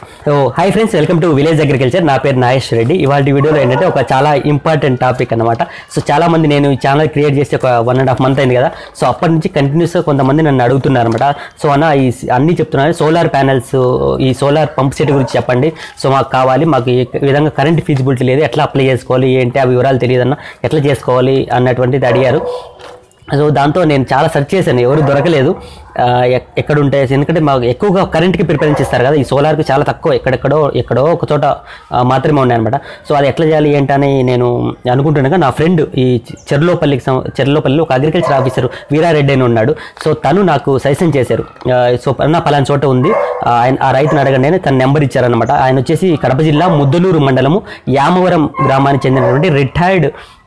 so hi friends welcome to village agriculture నా పేరు నాగేష్ రెడ్డి ఇవాళ వీడియోలో ఏంటంటే ఒక చాలా ఇంపార్టెంట్ టాపిక్ అనమాట సో చాలా మంది నేను ఈ ఛానల్ క్రియేట్ చేసి ఒక వన్ అండ్ హాఫ్ మంత్ అయింది కదా సో అప్పటి నుంచి కంటిన్యూస్గా కొంతమంది నన్ను అడుగుతున్నారు అనమాట సో అన్న ఈ అన్ని చెప్తున్నారు సోలార్ ప్యానెల్స్ ఈ సోలార్ పంప్ సెట్ గురించి చెప్పండి సో మాకు కావాలి మాకు ఈ విధంగా కరెంట్ ఫీజిబిలిటీ లేదు ఎట్లా అప్లై చేసుకోవాలి ఏంటి ఆ వివరాలు తెలియదన్న ఎట్లా చేసుకోవాలి అన్నటువంటిది అడిగారు సో దాంతో నేను చాలా సెర్చ్ చేశాను ఎవరు దొరకలేదు ఆ, ఎక్- ఎక్కడ ఉంటాయి ఎందుకంటే మాకు ఎక్కువగా కరెంట్కి ప్రిఫరెన్స్ ఇస్తారు కదా ఈ సోలార్కి చాలా తక్కువ ఎక్కడెక్కడో ఎక్కడో ఒక చోట ఆ, మాత్రమే ఉన్నాయన్నమాట సో అది ఎట్లా చేయాలి ఏంటని నేను అనుకుంటుండగా నా ఫ్రెండ్ ఈ చెర్లోపల్లికి సం- చెర్లోపల్లిలో ఒక అగ్రికల్చర్ ఆఫీసర్ వీరారెడ్డి అని ఉన్నాడు సో తను నాకు సజెషన్ చేశారు ఆ, సో నా పలానా చోట ఉంది ఆ, ఆయన ఆ రైతుని అడగండి అని తన నెంబర్ ఇచ్చారనమాట ఆయన వచ్చేసి కడప జిల్లా ముద్దలూరు మండలము యామవరం గ్రామానికి చెందినటువంటి రిటైర్డ్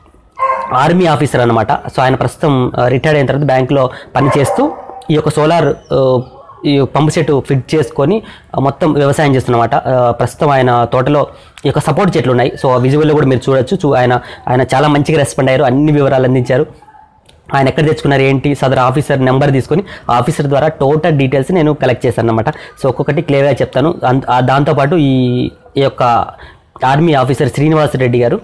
ఆర్మీ ఆఫీసర్ అనమాట సో ఆయన ప్రస్తుతం రిటైర్డ్ అయిన తర్వాత బ్యాంకులో పనిచేస్తూ ఈ యొక్క సోలార్ ఆ, ఈ పంపు సెట్ ఫిట్ చేసుకొని ఆ, మొత్తం వ్యవసాయం చేస్తున్నమాట ఆ, ప్రస్తుతం ఆయన తోటలో ఈ యొక్క సపోర్ట్ చెట్లు ఉన్నాయి సో ఆ విజువల్లో కూడా మీరు చూడొచ్చు చూ ఆయన ఆయన చాలా మంచిగా రెస్పాండ్ అయ్యారు అన్ని వివరాలు అందించారు ఆయన ఎక్కడ తెచ్చుకున్నారు ఏంటి సదరు ఆఫీసర్ నెంబర్ తీసుకొని ఆ ఆఫీసర్ ద్వారా టోటల్ డీటెయిల్స్ నేను కలెక్ట్ చేశాను అనమాట సో ఒక్కొక్కటి క్లియర్గా చెప్తాను అన్- ఆ దాంతోపాటు ఈ ఈ యొక్క ఆర్మీ ఆఫీసర్ శ్రీనివాస్ రెడ్డి గారు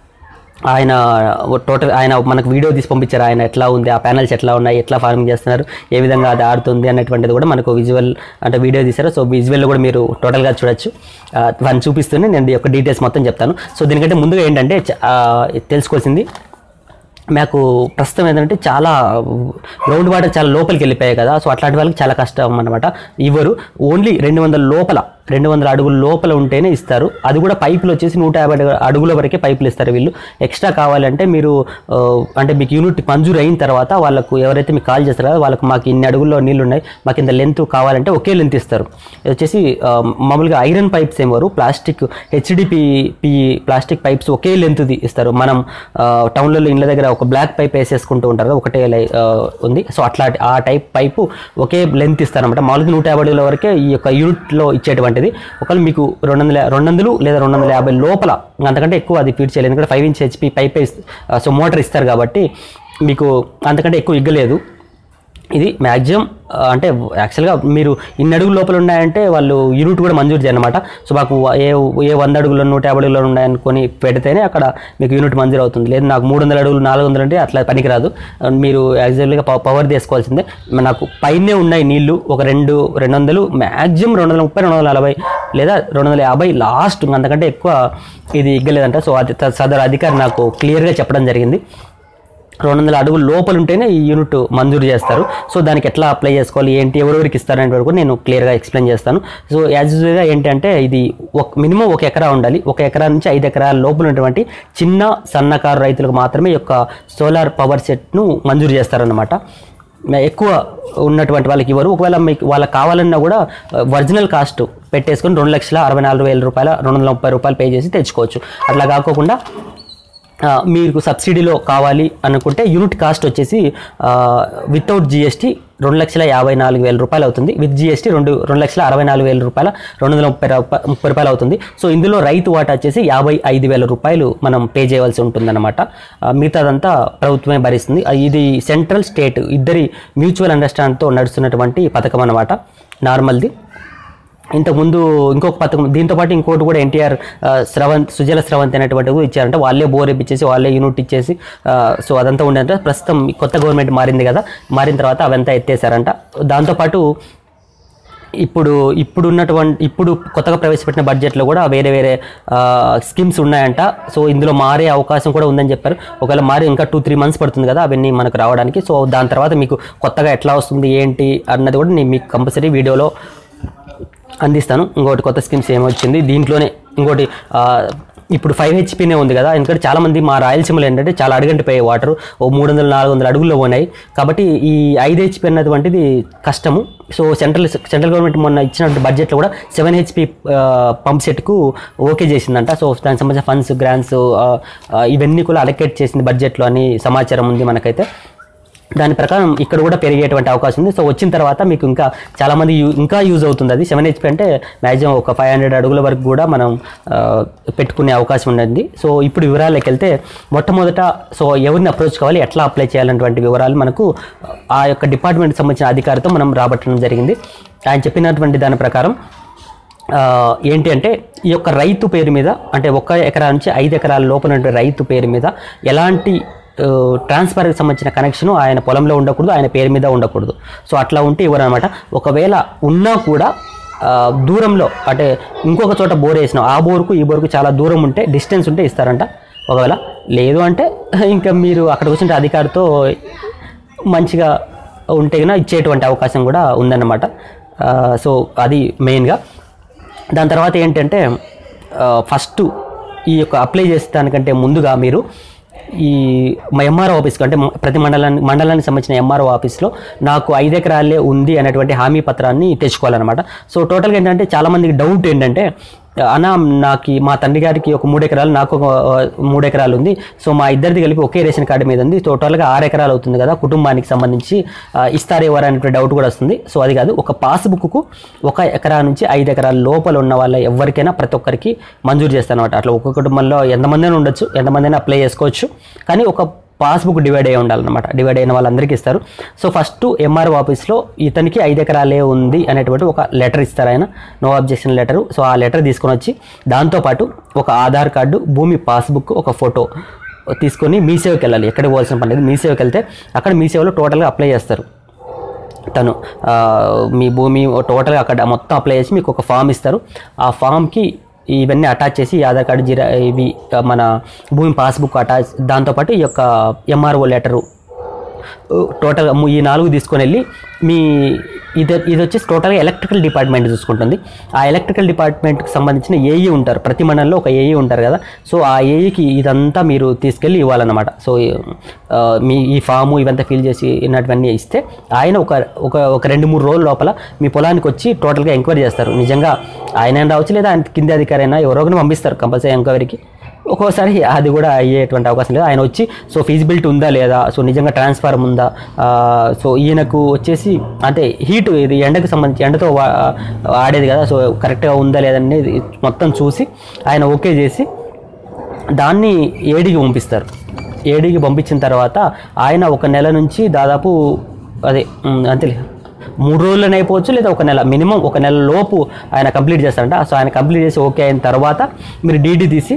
ఆయన టోటల్ ఆయన మనకు వీడియో తీసి పంపించారు ఆయన ఎట్లా ఉంది ఆ ప్యానల్స్ ఎట్లా ఉన్నాయి ఎట్లా ఫార్మింగ్ చేస్తున్నారు ఏ విధంగా అది ఆడుతుంది అన్నటువంటిది కూడా మనకు విజువల్ అంటే వీడియో తీశారు సో విజువల్లో కూడా మీరు టోటల్గా చూడొచ్చు ఆ, వాడిని చూపిస్తూనే నేను ఈ యొక్క డీటెయిల్స్ మొత్తం చెప్తాను సో దీనికంటే ముందుగా ఏంటంటే చ- ఆ, తెలుసుకోవాల్సింది మాకు ప్రస్తుతం ఏంటంటే చాలా గ్రౌండ్ వాటర్ చాలా లోపలికి వెళ్ళిపోయాయి కదా సో అట్లాంటి వాళ్ళకి చాలా కష్టం అనమాట ఇవ్వరు ఓన్లీ రెండు వందల లోపల రెండు వందల అడుగుల లోపల ఉంటేనే ఇస్తారు అది కూడా పైపులు వచ్చేసి నూట యాభై అడుగు- అడుగుల వరకే పైపులు ఇస్తారు వీళ్ళు ఎక్స్ట్రా కావాలంటే మీరు ఆ, అంటే మీకు యూనిట్ మంజూరు అయిన తర్వాత వాళ్ళకు ఎవరైతే మీకు కాల్ చేస్తారో కదా వాళ్ళకు మాకు ఇన్ని అడుగుల్లో నీళ్ళు ఉన్నాయి మాకు ఇంత లెంత్ కావాలంటే ఒకే లెంత్ ఇస్తారు ఇది వచ్చేసి ఆ, మామూలుగా ఐరన్ పైప్స్ ఏమోరు plastic HDP P plastic pipes ఒకే లెంత్ది ఇస్తారు మనం ఆ, టౌన్లలో ఇళ్ళ దగ్గర ఒక బ్లాక్ పైప్ వేసేసుకుంటూ ఉంటారు కదా ఒకటే లై- ఆ, ఉంది సో అట్లా ఆ టైప్ పైపు ఒకే లెంత్ ఇస్తారనమాట మామూలుగా నూట యాభై అడుగుల వరకే ఈ యొక్క యూనిట్లో ఇచ్చేటువంటిది ఒకవేళ మీకు రెండు వందల రెండు వందలు లేదా రెండు వందల యాభై లోపల అంతకంటే ఎక్కువ అది ఫీడ్ చేయలేదు ఎందుకంటే five inch HP pipe so motor ఇస్తారు కాబట్టి మీకు అంతకంటే ఎక్కువ ఇగ్గలేదు ఇది మ్యాక్సిమం అంటే యాక్చువల్గా మీరు ఇన్ని అడుగుల లోపల ఉన్నాయంటే వాళ్ళు యూనిట్ కూడా మంజూరు చేయనమాట సో మాకు ఏ ఏ వంద అడుగులు నూట యాభై అడుగులు ఉన్నాయనుకొని పెడితేనే అక్కడ మీకు యూనిట్ మంజూరు అవుతుంది లేదు నాకు మూడు వందల అడుగులు నాలుగు వందలు అంటే అట్లా పనికిరాదు మీరు యాక్చువల్గా పవర్ తీసుకోవాల్సిందే నాకు పైనే ఉన్నాయి నీళ్లు ఒక రెండు రెండు వందలు మ్యాక్సిమం రెండు వందల ముప్పై రెండు వందల నలభై లేదా రెండు వందల యాభై లాస్ట్ అంతకంటే ఎక్కువ ఇది ఇగ్గలేదంట సో అది సదరు అధికారి నాకు క్లియర్గా చెప్పడం జరిగింది రెండు వందల అడుగులు లోపల ఉంటేనే ఈ యూనిట్ మంజూరు చేస్తారు సో దానికి ఎట్లా అప్లై చేసుకోవాలి ఏంటి ఎవరెవరికి ఇస్తారనే వరకు నేను క్లియర్గా ఎక్స్ప్లెయిన్ చేస్తాను సో యాజ్ యూజువల్గా ఏంటంటే ఇది ఒక మినిమం ఒక ఎకరా ఉండాలి ఒక ఎకరా నుంచి ఐదు ఎకరాల లోపల ఉన్నటువంటి చిన్న సన్నకారు రైతులకు మాత్రమే ఈ యొక్క సోలార్ పవర్ సెట్ను మంజూరు చేస్తారన్నమాట ఎక్కువ ఉన్నటువంటి వాళ్ళకి ఇవ్వరు ఒకవేళ మీకు వాళ్ళకి కావాలన్నా కూడా ఒరిజినల్ కాస్ట్ పెట్టేసుకొని రెండు లక్షల అరవై నాలుగు వేల రూపాయల రెండు వందల ముప్పై రూపాయలు పే చేసి తెచ్చుకోవచ్చు అట్లా కాకోకుండా ఆ, మీకు సబ్సిడీలో కావాలి అనుకుంటే యూనిట్ కాస్ట్ వచ్చేసి వితౌట్ జిఎస్టీ రెండు లక్షల యాభై నాలుగు వేల రూపాయలు అవుతుంది విత్ జిఎస్టీ రెండు రెండు లక్షల అరవై నాలుగు వేల రూపాయల రెండు వందల ముప్పై రూపా- ముప్పై రూపాయలు అవుతుంది సో ఇందులో రైతు వాటా వచ్చేసి యాభై ఐదు వేల రూపాయలు మనం పే చేయవలసి ఉంటుందన్నమాట ఆ, మిగతాదంతా ప్రభుత్వమే భరిస్తుంది ఆ, ఇది సెంట్రల్ స్టేట్ ఇద్దరి మ్యూచువల్ అండర్స్టాండ్తో నడుస్తున్నటువంటి పథకం అన్నమాట నార్మల్ది ఇంతకుముందు ఇంకొక పథకం దీంతో పాటు ఇంకోటి కూడా ఎన్టీఆర్ స్రవంత్ సుజల స్రవంత్ అనేటువంటివి కూడా ఇచ్చారంటే వాళ్ళే బోర్ ఇప్పించేసి వాళ్ళే యూనిట్ ఇచ్చేసి ఆ, సో అదంతా ఉండేదంటే ప్రస్తుతం ఈ కొత్త గవర్నమెంట్ మారింది కదా మారిన తర్వాత అవంతా ఎత్తేసారంట దాంతోపాటు ఇప్పుడు ఇప్పుడు ఉన్నటువంటి ఇప్పుడు కొత్తగా ప్రవేశపెట్టిన బడ్జెట్లో కూడా వేరే వేరే స్కీమ్స్ ఉన్నాయంట సో ఇందులో మారే అవకాశం కూడా ఉందని చెప్పారు ఒకవేళ మారి ఇంకా టూ త్రీ మంత్స్ పడుతుంది కదా అవన్నీ మనకు రావడానికి సో దాని తర్వాత మీకు కొత్తగా ఎట్లా వస్తుంది ఏంటి అన్నది కూడా నేను మీకు కంపల్సరీ వీడియోలో అందిస్తాను ఇంకోటి కొత్త స్కీమ్స్ ఏమొచ్చింది దీంట్లోనే ఇంకోటి ఆ, ఇప్పుడు ఫైవ్ హెచ్పీనే ఉంది కదా ఎందుకంటే చాలామంది మా రాయలసీమలో ఏంటంటే చాలా అడుగంటిపోయే వాటర్ ఓ మూడు వందల నాలుగు వందల అడుగుల్లో ఉన్నాయి కాబట్టి ఈ ఐదు హెచ్పీ అన్నటువంటిది కష్టము సో సెంట్రల్ సెంట్రల్ గవర్నమెంట్ మొన్న ఇచ్చిన బడ్జెట్లో కూడా సెవెన్ హెచ్పి పంప్ సెట్కు ఓకే చేసిందంట సో దానికి సంబంధించిన ఫండ్స్ గ్రాంట్స్ ఇవన్నీ కూడా అలొకేట్ చేసింది బడ్జెట్లో అని సమాచారం ఉంది మనకైతే దాని ప్రకారం ఇక్కడ కూడా పెరిగేటువంటి అవకాశం ఉంది సో వచ్చిన తర్వాత మీకు ఇంకా చాలామంది యూ ఇంకా యూజ్ అవుతుంది అది సెవెన్ హెచ్పి అంటే మ్యాక్సిమం ఒక ఫైవ్ హండ్రెడ్ అడుగుల వరకు కూడా మనం ఆ, పెట్టుకునే అవకాశం ఉన్నది సో ఇప్పుడు వివరాలకు వెళ్తే మొట్టమొదట సో ఎవరిని అప్రోచ్ కావాలి ఎట్లా అప్లై చేయాలన్నటువంటి వివరాలు మనకు ఆ యొక్క డిపార్ట్మెంట్కి సంబంధించిన అధికారితో మనం రాబట్టడం జరిగింది ఆయన చెప్పినటువంటి దాని ప్రకారం ఆ, ఏంటి అంటే ఈ యొక్క రైతు పేరు మీద అంటే ఒక్క ఎకరా నుంచి ఐదు ఎకరాల లోపల ఉండే రైతు పేరు మీద ఎలాంటి ఆ, ట్రాన్స్ఫర్కి సంబంధించిన కనెక్షన్ ఆయన పొలంలో ఉండకూడదు ఆయన పేరు మీద ఉండకూడదు సో అట్లా ఉంటే ఇవ్వరు అనమాట ఒకవేళ ఉన్నా కూడా ఆ, దూరంలో అంటే ఇంకొక చోట బోర్ వేసినాం ఆ బోర్కు ఈ బోర్కు చాలా దూరం ఉంటే డిస్టెన్స్ ఉంటే ఇస్తారంట ఒకవేళ లేదు అంటే ఇంకా మీరు అక్కడ కూర్చుంటే అధికారితో మంచిగా ఉంటే కన్నా ఇచ్చేటువంటి అవకాశం కూడా ఉందన్నమాట ఆ, సో అది మెయిన్గా దాని తర్వాత ఏంటంటే ఆ, ఫస్ట్ ఈ యొక్క అప్లై చేసేదానికంటే ముందుగా మీరు ఈ ఎంఆర్ఓ ఆఫీస్కి అంటే ప్రతి మండలానికి మండలానికి సంబంధించిన ఎంఆర్ఓ ఆఫీస్లో నాకు ఐదు ఎకరాలే ఉంది అనేటువంటి హామీ పత్రాన్ని తెచ్చుకోవాలన్నమాట సో టోటల్గా ఏంటంటే చాలామందికి డౌట్ ఏంటంటే అన్న నాకు ఈ- మా తండ్రి గారికి ఒక మూడు ఎకరాలు నాకు ఒక ఆ, మూడు ఎకరాలు ఉంది సో మా ఇద్దరిది కలిపి ఒకే రేషన్ కార్డు మీద ఉంది టోటల్గా ఆరు ఎకరాలు అవుతుంది కదా కుటుంబానికి సంబంధించి ఆ, ఇస్తారా ఇవ్వరా అనేటువంటి డౌట్ కూడా వస్తుంది సో అది కాదు ఒక పాస్బుక్కు ఒక ఎకరా నుంచి ఐదు ఎకరాల లోపల ఉన్న వాళ్ళ ఎవరికైనా ప్రతి ఒక్కరికి మంజూరు చేస్తాను అనమాట అట్లా ఒక్క కుటుంబంలో ఎంతమంది అయినా ఉండొచ్చు ఎంతమంది అయినా అప్లై చేసుకోవచ్చు కానీ ఒక పాస్బుక్ డివైడ్ అయ్యి ఉండాలన్నమాట డివైడ్ అయిన వాళ్ళందరికీ ఇస్తారు సో ఫస్ట్ ఎంఆర్ఓ ఆఫీస్లో ఇతనికి ఐదు ఎకరాలే ఉంది అనేటువంటి ఒక లెటర్ ఇస్తారు ఆయన నో అబ్జెక్షన్ లెటర్ సో ఆ లెటర్ తీసుకొని వచ్చి దాంతోపాటు ఒక ఆధార్ కార్డు భూమి పాస్బుక్ ఒక ఫోటో తీసుకొని మీ సేవకి వెళ్ళాలి ఎక్కడ పోవాల్సిన పని లేదు మీ సేవకి వెళ్తే అక్కడ మీ సేవలో టోటల్గా అప్లై చేస్తారు తను ఆ, మీ భూమి టోటల్గా అక్కడ మొత్తం అప్లై చేసి మీకు ఒక ఫామ్ ఇస్తారు ఆ ఫామ్కి ఇవన్నీ అటాచ్ చేసి ఈ ఆధార్ కార్డు జీరా ఇవి ఆ, మన భూమి పాస్బుక్ అటాచ్ దాంతోపాటు ఈ యొక్క ఎంఆర్ఓ లెటరు టోటల్గా ఈ నాలుగు తీసుకొని వెళ్ళి మీ ఇది ఇది వచ్చేసి టోటల్గా ఎలక్ట్రికల్ డిపార్ట్మెంట్ చూసుకుంటుంది ఆ ఎలక్ట్రికల్ డిపార్ట్మెంట్కి సంబంధించిన ఏఈ ఉంటారు ప్రతి మండలంలో ఒక ఏఈ ఉంటారు కదా సో ఆ ఏఈకి ఇదంతా మీరు తీసుకెళ్ళి ఇవ్వాలన్నమాట సో ఆ, మీ ఈ ఫాము ఇవంతా ఫిల్ చేసి ఇన్నటువన్నీ ఇస్తే ఆయన ఒక ఒక ఒక రెండు మూడు రోజుల లోపల మీ పొలానికి వచ్చి టోటల్గా ఎంక్వైరీ చేస్తారు నిజంగా ఆయన రావచ్చు లేదా ఆయన కింది అధికారి అయినా ఎవరో ఒకరిని పంపిస్తారు కంపల్సరీ ఎంక్వైరీకి ఒక్కోసారి అది కూడా అయ్యేటువంటి అవకాశం లేదు ఆయన వచ్చి సో ఫీజిబిలిటీ ఉందా లేదా సో నిజంగా ట్రాన్స్ఫార్మ్ ఉందా ఆ, సో ఈయనకు వచ్చేసి అంటే హీట్ ఇది ఎండకు సంబంధించి ఎండతో వా- ఆడేది కదా సో కరెక్ట్గా ఉందా లేదనేది మొత్తం చూసి ఆయన ఓకే చేసి దాన్ని ఏడికి పంపిస్తారు ఏడికి పంపించిన తర్వాత ఆయన ఒక నెల నుంచి దాదాపు అదే ఉమ్, అంతేలే మూడు రోజుల్లోనే అయిపోవచ్చు లేదా ఒక నెల మినిమం ఒక నెల లోపు ఆయన కంప్లీట్ చేస్తారంట సో ఆయన కంప్లీట్ చేసి ఓకే అయిన తర్వాత మీరు డీడీ తీసి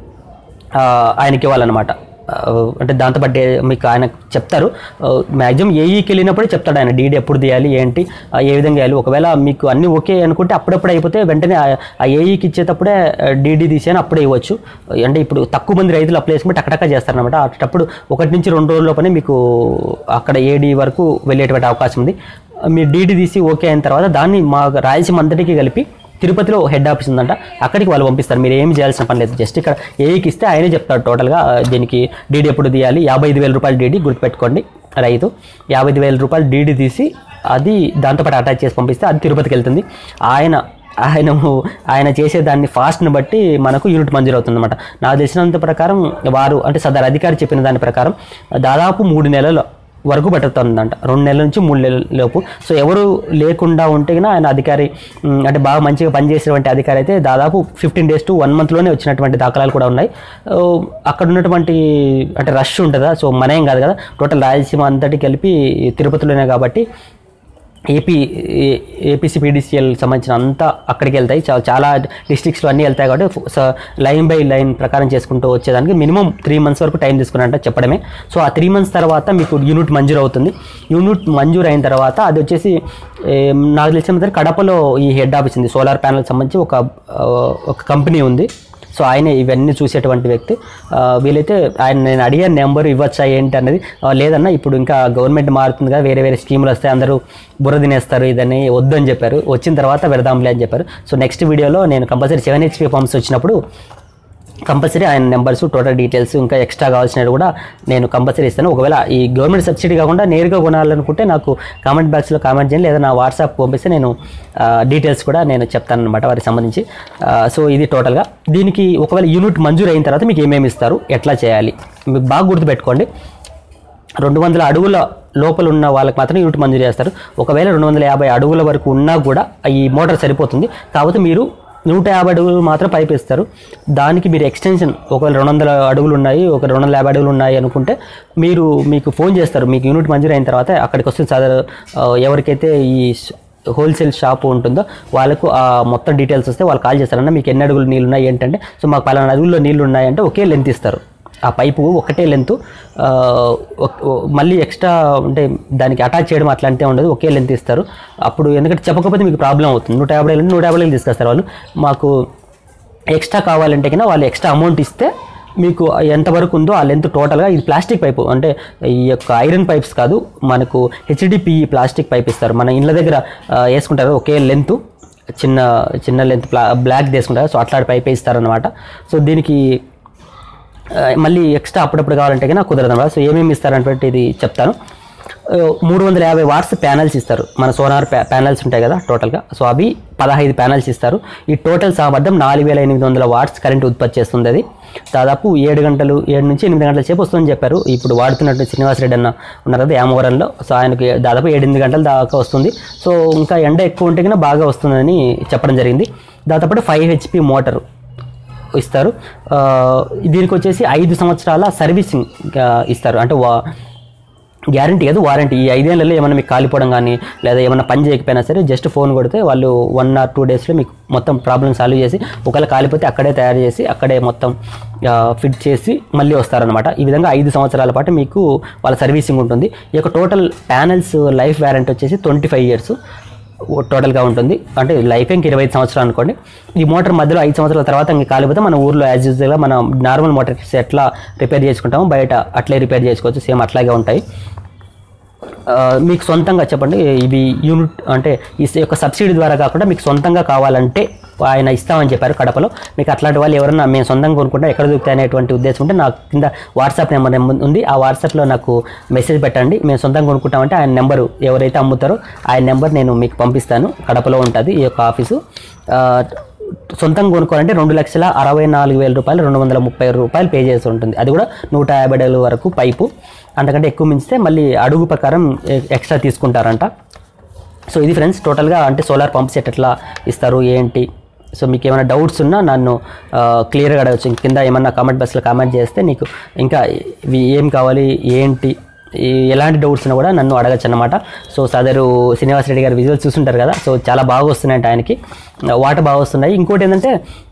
ఆ, ఆయనకి ఇవ్వాలన్నమాట ఆ, అంటే దాంతోపాటు ఏ- మీకు ఆయన చెప్తారు మ్యాక్సిమం ఏఈకి వెళ్ళినప్పుడే చెప్తాడు ఆయన డీడీ ఎప్పుడు తీయాలి ఏంటి ఆ, ఏ విధంగా వేయాలి ఒకవేళ మీకు అన్నీ ఓకే అనుకుంటే అప్పుడప్పుడు అయిపోతే వెంటనే ఆ- ఆ ఏఈకి ఇచ్చేటప్పుడే డీడీ తీసేని అప్పుడే ఇవ్వచ్చు అంటే ఇప్పుడు తక్కువ మంది రైతులు అప్లై చేసుకుంటే టక్కటక్క చేస్తారనమాట అటప్పుడు ఒకటి నుంచి రెండు రోజుల లోపలే మీకు అక్కడ ఏడీ వరకు వెళ్ళేటువంటి అవకాశం ఉంది మీరు డీడీ తీసి ఓకే అయిన తర్వాత దాన్ని మా రాయలసీమ అంతటికి కలిపి తిరుపతిలో హెడ్ ఆఫీస్ ఉందంట అక్కడికి వాళ్ళు పంపిస్తారు మీరు ఏం చేయాల్సిన పని లేదు జస్ట్ ఇక్కడ ఏకి ఇస్తే ఆయనే చెప్తాడు టోటల్గా ఆ, దీనికి డీడీ ఎప్పుడు తీయాలి యాభై ఐదు వేల రూపాయలు డీడీ గుర్తుపెట్టుకోండి రైతు యాభై ఐదు వేల రూపాయలు డీడీ తీసి అది దాంతోపాటు అటాచ్ చేసి పంపిస్తే అది తిరుపతికి వెళ్తుంది ఆయన ఆయన ఆయన చేసే దాన్ని ఫాస్ట్ని బట్టి మనకు యూనిట్ మంజూరు అవుతుంది అనమాట నాకు తెలిసినంత ప్రకారం వారు అంటే సదరు అధికారి చెప్పిన దాని ప్రకారం దాదాపు మూడు నెలలు వరకు పట్టుతుందంట రెండు నెలల నుంచి మూడు నెలల లోపు సో ఎవరు లేకుండా ఉంటే గిన ఆయన అధికారి ఉమ్, అంటే బాగా మంచిగా పనిచేసేటువంటి అధికారి అయితే దాదాపు ఫిఫ్టీన్ డేస్ టు వన్ మంత్లోనే వచ్చినటువంటి దాఖలాలు కూడా ఉన్నాయి ఓ, అక్కడ ఉన్నటువంటి అంటే రష్ ఉంటుందా సో మనేం కాదు కదా టోటల్ రాయలసీమ అంతటి కలిపి తిరుపతిలోనే కాబట్టి ఏపీ ఏపీసీ పీడీసీఎల్ సంబంధించిన అంతా అక్కడికి వెళ్తాయి చా- చాలా డిస్ట్రిక్ట్స్లో అన్నీ వెళ్తాయి కాబట్టి ఫు- స- లైన్ బై లైన్ ప్రకారం చేసుకుంటూ వచ్చేదానికి మినిమం త్రీ మంత్స్ వరకు టైం తీసుకున్నట్ట చెప్పడమే సో ఆ త్రీ మంత్స్ తర్వాత మీకు యూనిట్ మంజూరు అవుతుంది యూనిట్ మంజూరు అయిన తర్వాత అది వచ్చేసి ఏం, నాకు తెలిసిన కడపలో ఈ హెడ్ ఆఫీస్ ఉంది సోలార్ ప్యానల్ సంబంధించి ఒక ఆ, ఒక కంపెనీ ఉంది సో ఆయన ఇవన్నీ చూసేటువంటి వ్యక్తి ఆ, వీలైతే ఆయన నేను అడిగాను నెంబర్ ఇవ్వచ్చా ఏంటి అన్నది ఆ, లేదన్నా ఇప్పుడు ఇంకా గవర్నమెంట్ మారుతుంది కదా వేరే వేరే స్కీములు వస్తాయి అందరూ బుర్ర తినేస్తారు ఇదని వద్దని చెప్పారు వచ్చిన తర్వాత పెడదాంలే అని చెప్పారు సో నెక్స్ట్ వీడియోలో నేను కంపల్సరీ సెవెన్ హెచ్పి పంప్స్ వచ్చినప్పుడు కంపల్సరీ ఆయన నెంబర్స్ టోటల్ డీటెయిల్స్ ఇంకా ఎక్స్ట్రా కావాల్సినవి కూడా నేను కంపల్సరీ ఇస్తాను ఒకవేళ ఈ గవర్నమెంట్ సబ్సిడీ కాకుండా నేరుగా కొనాలనుకుంటే నాకు కామెంట్ బాక్స్లో కామెంట్ చేయండి లేదా నా వాట్సాప్ పంపిస్తే నేను డీటెయిల్స్ కూడా నేను చెప్తాను అనమాట వారికి సంబంధించి ఆ, సో ఇది టోటల్గా దీనికి ఒకవేళ యూనిట్ మంజూరు అయిన తర్వాత మీకు ఏమేమి ఇస్తారు ఎట్లా చేయాలి మీకు బాగా గుర్తుపెట్టుకోండి రెండు వందల అడుగుల లోపల ఉన్న వాళ్ళకి మాత్రం యూనిట్ మంజూరు చేస్తారు ఒకవేళ రెండు వందల యాభై అడుగుల వరకు ఉన్నా కూడా ఈ మోటార్ సరిపోతుంది కాకపోతే మీరు నూట యాభై అడుగులు మాత్రం పైప్ ఇస్తారు దానికి మీరు ఎక్స్టెన్షన్ ఒకవేళ రెండు వందల అడుగులు ఉన్నాయి ఒక రెండు వందల యాభై అడుగులు ఉన్నాయి అనుకుంటే మీరు మీకు ఫోన్ చేస్తారు మీకు యూనిట్ మంజూరు అయిన తర్వాత అక్కడికి వస్తుంది సార్ ఆ, ఎవరికైతే ఈ హోల్సేల్ షాప్ ఉంటుందో వాళ్ళకు ఆ మొత్తం డీటెయిల్స్ వస్తే వాళ్ళు కాల్ చేస్తారన్న మీకు ఎన్ని అడుగులు నీళ్ళు ఉన్నాయి ఏంటంటే సో మాకు పలానా అడుగుల్లో నీళ్ళు ఉన్నాయంటే ఒకే లెంత్ ఇస్తారు ఆ పైపు ఒకటే లెంత్ మళ్ళీ ఎక్స్ట్రా అంటే దానికి అటాచ్ చేయడం అట్లాంటిదే ఉండదు ఒకే లెంత్ ఇస్తారు అప్పుడు ఎందుకంటే చెప్పకపోతే మీకు ప్రాబ్లం అవుతుంది నూట యాభై అంటే నూట యాభై తీసుకొస్తారు వాళ్ళు మాకు ఎక్స్ట్రా కావాలంటే కన్నా వాళ్ళు ఎక్స్ట్రా అమౌంట్ ఇస్తే మీకు ఎంతవరకు ఉందో ఆ లెంత్ టోటల్గా ఇది ప్లాస్టిక్ పైపు అంటే ఈ యొక్క ఐరన్ పైప్స్ కాదు మనకు హెచ్డిపిఈ ప్లాస్టిక్ పైప్ ఇస్తారు మన ఇళ్ళ దగ్గర ఆ, వేసుకుంటారు ఒకే లెంత్ చిన్న చిన్న లెంత్ ప్లా బ్లాక్ తీసుకుంటారు సో అట్లాంటి పైప్ ఇస్తారనమాట సో దీనికి ఆ, మళ్ళీ ఎక్స్ట్రా అప్పుడప్పుడు కావాలంటే కన్నా కుదరదు అనమాట సో ఏమేమి ఇస్తారంటే ఇది చెప్తాను ఆ, మూడు వందల యాభై వాట్స్ ప్యానల్స్ ఇస్తారు మన సోనార్ ప్యా ప్యానల్స్ ఉంటాయి కదా టోటల్గా సో అవి పదహైదు ప్యానల్స్ ఇస్తారు ఈ టోటల్ సామర్థ్యం నాలుగు వేల ఎనిమిది వందల వాట్స్ కరెంట్ ఉత్పత్తి చేస్తుంది అది దాదాపు ఏడు గంటలు ఏడు నుంచి ఎనిమిది గంటల సేపు వస్తుందని చెప్పారు ఇప్పుడు వాడుతున్నట్టు శ్రీనివాసరెడ్డి అన్న ఉన్నారు కదా యామవరంలో సో ఆయనకి దాదాపు ఏడెనిమిది గంటల దాకా వస్తుంది సో ఇంకా ఎండ ఎక్కువ ఉంటే కన్నా బాగా వస్తుందని చెప్పడం జరిగింది దాదాపు ఫైవ్ హెచ్పి మోటారు ఇస్తారు ఆ, దీనికి వచ్చేసి ఐదు సంవత్సరాల సర్వీసింగ్ ఆ, ఇస్తారు అంటే వా గ్యారంటీ కాదు వారంటీ ఈ ఐదేళ్లలో ఏమైనా మీకు కాలిపోవడం కానీ లేదా ఏమైనా పని చేయకపోయినా సరే జస్ట్ ఫోన్ కొడితే వాళ్ళు వన్ ఆర్ టూ డేస్లో మీకు మొత్తం ప్రాబ్లమ్ సాల్వ్ చేసి ఒకవేళ కాలిపోతే అక్కడే తయారు చేసి అక్కడే మొత్తం ఫిట్ చేసి మళ్ళీ వస్తారనమాట ఈ విధంగా ఐదు సంవత్సరాల పాటు మీకు వాళ్ళ సర్వీసింగ్ ఉంటుంది ఈ యొక్క టోటల్ ప్యానల్స్ లైఫ్ వ్యారంటీ వచ్చేసి ట్వంటీ ఫైవ్ ఇయర్స్ టోటల్గా ఉంటుంది అంటే లైఫ్ ఇంక ఇరవై ఐదు సంవత్సరాలు అనుకోండి ఈ మోటార్ మధ్యలో ఐదు సంవత్సరాల తర్వాత ఇంక కాలిపోతే మన ఊర్లో యాజ్ యూజువల్గా మనం నార్మల్ మోటార్స్ ఎట్లా రిపేర్ చేసుకుంటామో బయట అట్లే రిపేర్ చేసుకోవచ్చు సేమ్ అట్లాగే ఉంటాయి ఆ, మీకు సొంతంగా చెప్పండి ఇవి యూనిట్ అంటే ఈ యొక్క సబ్సిడీ ద్వారా కాకుండా మీకు సొంతంగా కావాలంటే ఆయన ఇస్తామని చెప్పారు కడపలో మీకు అట్లాంటి వాళ్ళు ఎవరన్నా మేము సొంతంగా కొనుక్కుంటే ఎక్కడ దొరుకుతాయి అనేటువంటి ఉద్దేశం ఉంటే నాకు కింద వాట్సాప్ నెంబర్ ఉంది ఆ వాట్సాప్లో నాకు మెసేజ్ పెట్టండి మేము సొంతంగా కొనుక్కుంటామంటే ఆయన నెంబరు ఎవరైతే అమ్ముతారో ఆయన నెంబర్ నేను మీకు పంపిస్తాను కడపలో ఉంటుంది ఈ యొక్క ఆఫీసు ఆ, సొంతంగా కొనుక్కోవాలంటే రెండు లక్షల అరవై నాలుగు వేల రూపాయలు రెండు వందల ముప్పై రూపాయలు పే చేసి ఉంటుంది అది కూడా నూట యాభై అడుగుల వరకు పైపు అంతకంటే ఎక్కువ మించితే మళ్ళీ అడుగు ప్రకారం ఎ- ఎక్స్ట్రా తీసుకుంటారంట సో ఇది ఫ్రెండ్స్ టోటల్గా అంటే సోలార్ పంప్ సెట్ ఎట్లా ఇస్తారు ఏంటి సో మీకు ఏమైనా డౌట్స్ ఉన్నా నన్ను క్లియర్గా అడగచ్చు కింద ఏమన్నా కామెంట్ బాక్స్లో కామెంట్ చేస్తే నీకు ఇంకా ఇవి ఏం కావాలి ఏంటి ఈ ఎలాంటి డౌట్స్ ఉన్నా కూడా నన్ను అడగచ్చు అనమాట సో సదరు శ్రీనివాస్ రెడ్డి గారు విజువల్స్ చూస్తుంటారు కదా సో చాలా బాగా వస్తున్నాయంట ఆయనకి వాటర్ బాగా వస్తున్నాయి ఇంకోటి ఏంటంటే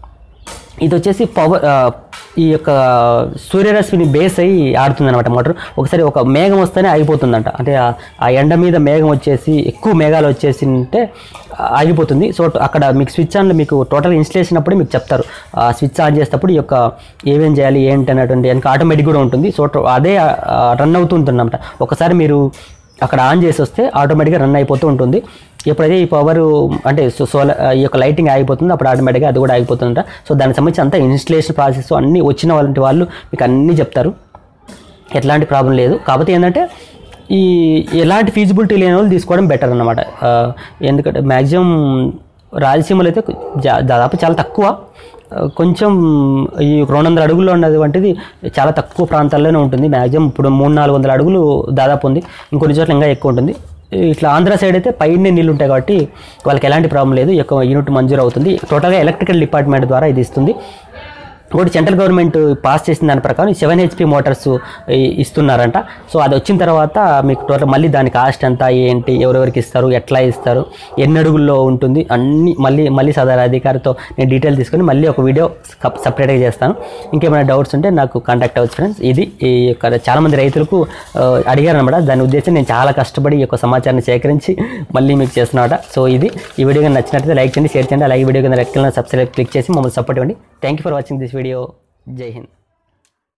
ఇది వచ్చేసి పవర్ ఆ, ఈ యొక్క సూర్యరశ్మిని బేస్ అయ్యి ఆడుతుంది అనమాట మోటార్ ఒకసారి ఒక మేఘం వస్తేనే ఆగిపోతుందంట అంటే ఆ- ఆ ఎండ మీద మేఘం వచ్చేసి ఎక్కువ మేఘాలు వచ్చేసి ఉంటే ఆగిపోతుంది సో అక్కడ మీకు స్విచ్ ఆన్లో మీకు టోటల్ ఇన్స్టలేషన్ అప్పుడు మీకు చెప్తారు ఆ స్విచ్ ఆన్ చేసేటప్పుడు ఈ యొక్క ఏమేం చేయాలి ఏంటి అనేటువంటి వెనక ఆటోమేటిక్ కూడా ఉంటుంది సో టో- అదే రన్ అవుతుంటుందన్నమాట ఒకసారి మీరు అక్కడ ఆన్ చేసి వస్తే ఆటోమేటిక్గా రన్ అయిపోతూ ఉంటుంది ఎప్పుడైతే ఈ పవర్ అంటే సోలార్ ఈ యొక్క లైటింగ్ ఆగిపోతుందో అప్పుడు ఆటోమేటిక్గా అది కూడా ఆగిపోతుందంట సో దానికి సంబంధించి అంతా ఇన్స్టలేషన్ ప్రాసెస్ అన్నీ వచ్చిన వాళ్ళంటి వాళ్ళు మీకు అన్నీ చెప్తారు ఎట్లాంటి ప్రాబ్లం లేదు కాకపోతే ఏంటంటే ఈ ఎలాంటి ఫీజిబిలిటీ లేని వాళ్ళు తీసుకోవడం బెటర్ అన్నమాట ఆ, ఎందుకంటే మ్యాక్సిమం రాయలసీమలో అయితే జా- దాదాపు చాలా తక్కువ ఆ, కొంచెం ఈ రెండు వందల అడుగుల్లో ఉన్నటువంటిది చాలా తక్కువ ప్రాంతాల్లోనే ఉంటుంది మ్యాక్సిమం ఇప్పుడు మూడు నాలుగు వందల అడుగులు దాదాపు ఉంది ఇంకొన్ని చోట్ల ఇంకా ఎక్కువ ఉంటుంది ఇట్లా ఆంధ్ర సైడ్ అయితే పైనే నీళ్ళు ఉంటాయి కాబట్టి వాళ్ళకి ఎలాంటి ప్రాబ్లం లేదు ఈ యొక్క యూనిట్ మంజూరు అవుతుంది టోటల్గా ఎలక్ట్రికల్ డిపార్ట్మెంట్ ద్వారా ఇది ఇస్తుంది ఇంకోటి సెంట్రల్ గవర్నమెంట్ పాస్ చేసిన దాని ప్రకారం సెవెన్ హెచ్పి మోటార్స్ ఇస్తున్నారంట సో అది వచ్చిన తర్వాత మీకు టోటల్ మళ్ళీ దాని కాస్ట్ ఎంత ఏంటి ఎవరెవరికి ఇస్తారు ఎట్లా ఇస్తారు ఎన్ని అడుగుల్లో ఉంటుంది అన్ని మళ్ళీ మళ్ళీ సదరు అధికారితో నేను డీటెయిల్ తీసుకొని మళ్ళీ ఒక వీడియో సపరేట్గా చేస్తాను ఇంకేమైనా డౌట్స్ ఉంటే నాకు కాంటాక్ట్ అవ్వచ్చు ఫ్రెండ్స్ ఇది ఈ యొక్క చాలామంది రైతులకు అడిగారు అనమాట దాని ఉద్దేశం నేను చాలా కష్టపడి ఈ యొక్క సమాచారాన్ని సేకరించి మళ్ళీ మీకు చేస్తున్నమాట సో ఇది ఈ వీడియో కనుక నచ్చినట్లయితే లైక్ చేయండి షేర్ చేయండి అలాగే వీడియో కింద రెడ్ కలర్ సబ్స్క్రైబ్ క్లిక్ చేసి మమ్మల్ని సపోర్ట్ ఇవ్వండి thank you for watching this video Jai Hind